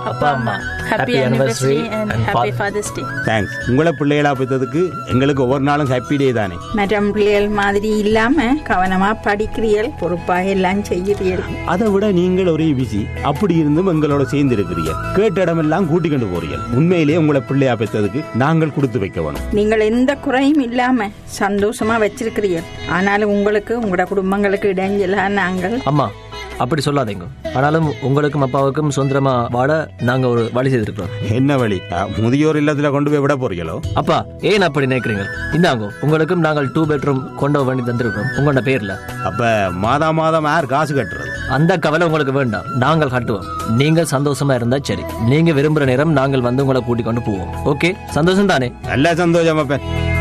அப்பா அம்மா happy Happy anniversary anniversary and and happy fa- father's day thanks உங்களை பிள்ளைகளா பெற்றதுக்கு எங்களுக்கு ஒவ்வொரு நாளும் ஹாப்பி டே தானே மற்ற பிள்ளைகள் மாதிரி இல்லாம கவனமா படிக்கிறீர்கள் பொறுப்பா எல்லாம் செய்கிறீர்கள் அதை விட நீங்கள் ஒரே பிஸி அப்படி இருந்தும் எங்களோட சேர்ந்து இருக்கிறீர்கள் கேட்ட இடமெல்லாம் கூட்டி கொண்டு போறீர்கள் உண்மையிலேயே உங்களை பிள்ளையா பெற்றதுக்கு நாங்கள் கொடுத்து வைக்க வேணும் நீங்கள் எந்த குறையும் இல்லாம சந்தோஷமா வச்சிருக்கிறீர்கள் ஆனாலும் உங்களுக்கு உங்களோட குடும்பங்களுக்கு இடைஞ்சலா நாங்கள் அம்மா அப்படி சொல்லாதீங்க ஆனாலும் உங்களுக்கும் அப்பாவுக்கும் சுதந்திரமா வாழ நாங்க ஒரு வழி செய்திருக்கிறோம் என்ன வழி அஹ், முதியோர் இல்லத்துல கொண்டு போய் விட போறீங்களோ அப்பா ஏன் அப்படி நினைக்கிறீங்க இந்தாங்க உங்களுக்கும் நாங்கள் டூ பெட்ரூம் கொண்டு வர வேண்டி தந்திருக்கிறோம் உங்களோட பேர்ல அப்ப மாதா மாதம் யார் காசு கட்டுறது அந்த கவலை உங்களுக்கு வேண்டாம் நாங்கள் கட்டுவோம் நீங்கள் சந்தோஷமா இருந்தா சரி நீங்க விரும்புற நேரம் நாங்கள் வந்து உங்களை கூட்டிக் கொண்டு போவோம் ஓகே சந்தோஷம் தானே நல்ல சந்தோஷம் அப்ப